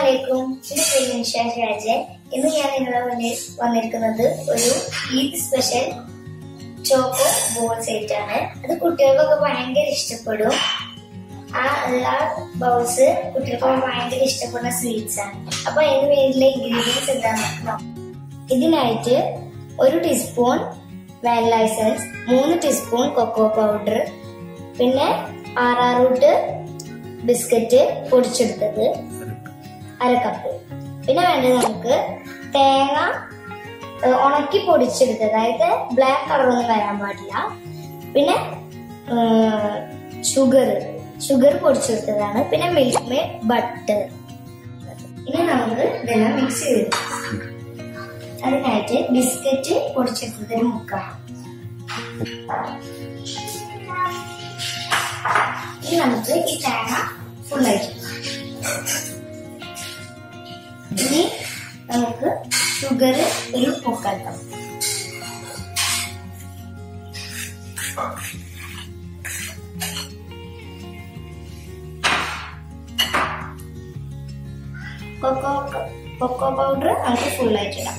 അസ്സലാമലൈക്കും ഇത് പ്രിയൻഷ ഷാജൻ ഇന്ന് ഞാൻ നിങ്ങളുടെ മുന്നിൽ വന്നിരിക്കുന്നത് ഒരു ഈദ് സ്പെഷ്യൽ ചോക്കോ ബോൾസ് ആയിട്ടാണ് അത് കുട്ടികൾക്കൊക്കെ ഭയങ്കര ഇഷ്ടപ്പെടും ആ ആ ബൗൾസ് കുട്ടികൾക്കൊക്കെ ഭയങ്കര ഇഷ്ടപ്പെടുന്ന സ്വീറ്റ്സ് ആണ് അപ്പൊ അതിന് വേണ്ടിയുള്ള ഇൻഗ്രീഡിയൻസ് എന്താണെന്ന് നോക്കാം ഇതിനായിട്ട് ഒരു ടീസ്പൂൺ വാനില എസൻസ് മൂന്ന് ടീസ്പൂൺ കൊക്കോ പൗഡർ പിന്നെ ആറാറൂട്ട് ബിസ്ക്കറ്റ് പൊടിച്ചെടുത്തത് അര കപ്പ് പിന്നെ വേണ്ടത് നമുക്ക് തേങ്ങ ഏഹ്, ഉണക്കി പൊടിച്ചെടുത്തത് അതായത് ബ്ലാക്ക് കളറൊന്നും വരാൻ പാടില്ല പിന്നെ ഷുഗർ ഷുഗർ പൊടിച്ചെടുത്തതാണ് പിന്നെ മിൽക്ക് മേഡ് ബട്ടർ ഇനി നമുക്ക് ഇതെല്ലാം മിക്സ് ചെയ്ത് അതിനായിട്ട് ബിസ്ക്കറ്റ് പൊടിച്ചെടുത്തതിന് മുക്കാം ഇനി നമുക്ക് ഈ തേങ്ങ ഫുള്ളായിട്ട് ഇനി നമുക്ക് ഷുഗർ ഒരു മുക്കാൽ കപ്പ് കൊക്കോ കൊക്കോ പൗഡർ നമുക്ക് ഫുള്ളായിട്ട് ഇടാം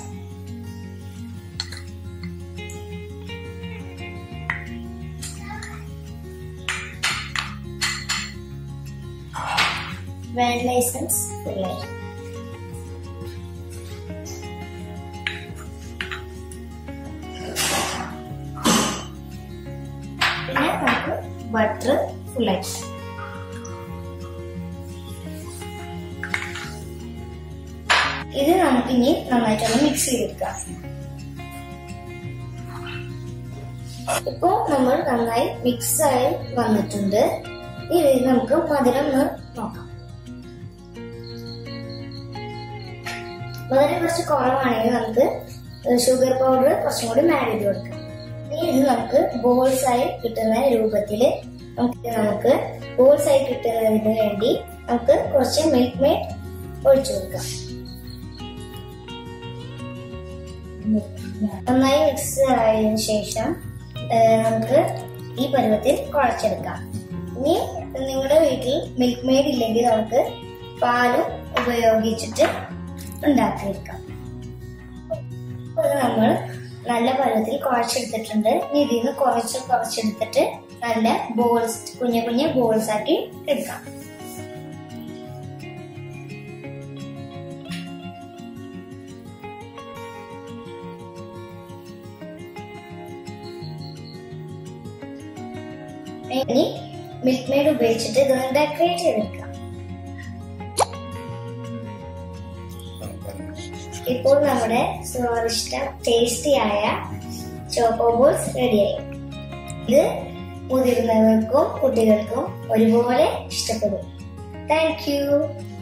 വാനില എസൻസ് ഫുള്ളായിട്ട് പിന്നെ നമുക്ക് ബട്ടർ ഫുള്ളായിട്ട് ഇത് നമുക്ക് ഇനി നന്നായിട്ടൊന്ന് മിക്സ് ചെയ്തെടുക്കാം ഇപ്പോ നമ്മൾ നന്നായി മിക്സ് ആയി വന്നിട്ടുണ്ട് ഇനി ഇത് നമുക്ക് മധുരം ഒന്ന് നോക്കാം മധുരം കുറച്ച് കുറവാണെങ്കിൽ നമുക്ക് ഷുഗർ പൗഡർ കുറച്ചും കൂടി ആഡ് ചെയ്ത് കൊടുക്കാം ഇനി ഇത് നമുക്ക് ബോൾസ് ആയി കിട്ടുന്ന രൂപത്തില് നമുക്ക് നമുക്ക് ബോൾസ് ആയി കിട്ടുന്നതിന് വേണ്ടി നമുക്ക് കുറച്ച് മിൽക്ക് മെയ്ഡ് ഒഴിച്ചു കൊടുക്കാം നന്നായി മിക്സ് ആയതിനു ശേഷം ഏഹ്, നമുക്ക് ഈ പരുവത്തിൽ കുഴച്ചെടുക്കാം ഇനി നിങ്ങളുടെ വീട്ടിൽ മിൽക്ക് മെയ്ഡ് ഇല്ലെങ്കിൽ നമുക്ക് പാലും ഉപയോഗിച്ചിട്ട് ഉണ്ടാക്കിയെടുക്കാം അപ്പോൾ ഇത് നമ്മൾ നല്ല പരുവത്തിൽ കുഴച്ചെടുത്തിട്ടുണ്ട് ഇനി ഇതിൽ നിന്ന് കുറച്ച് കുറച്ചെടുത്തിട്ട് നല്ല ബോൾസ് കുഞ്ഞു കുഞ്ഞു ബോൾസ് ആക്കി എടുക്കാം ഇനി മിൽക്ക് മെയ്ഡ് ഉപയോഗിച്ചിട്ട് ഇതൊന്ന് ഡെക്കറേറ്റ് ചെയ്തെടുക്കാം ഇപ്പോൾ നമ്മുടെ സ്വാദിഷ്ട ടേസ്റ്റിയായ ചോക്കോ ബോൾസ് റെഡിയായി ഇത് മുതിർന്നവർക്കും കുട്ടികൾക്കും ഒരുപോലെ ഇഷ്ടപ്പെടും താങ്ക് യു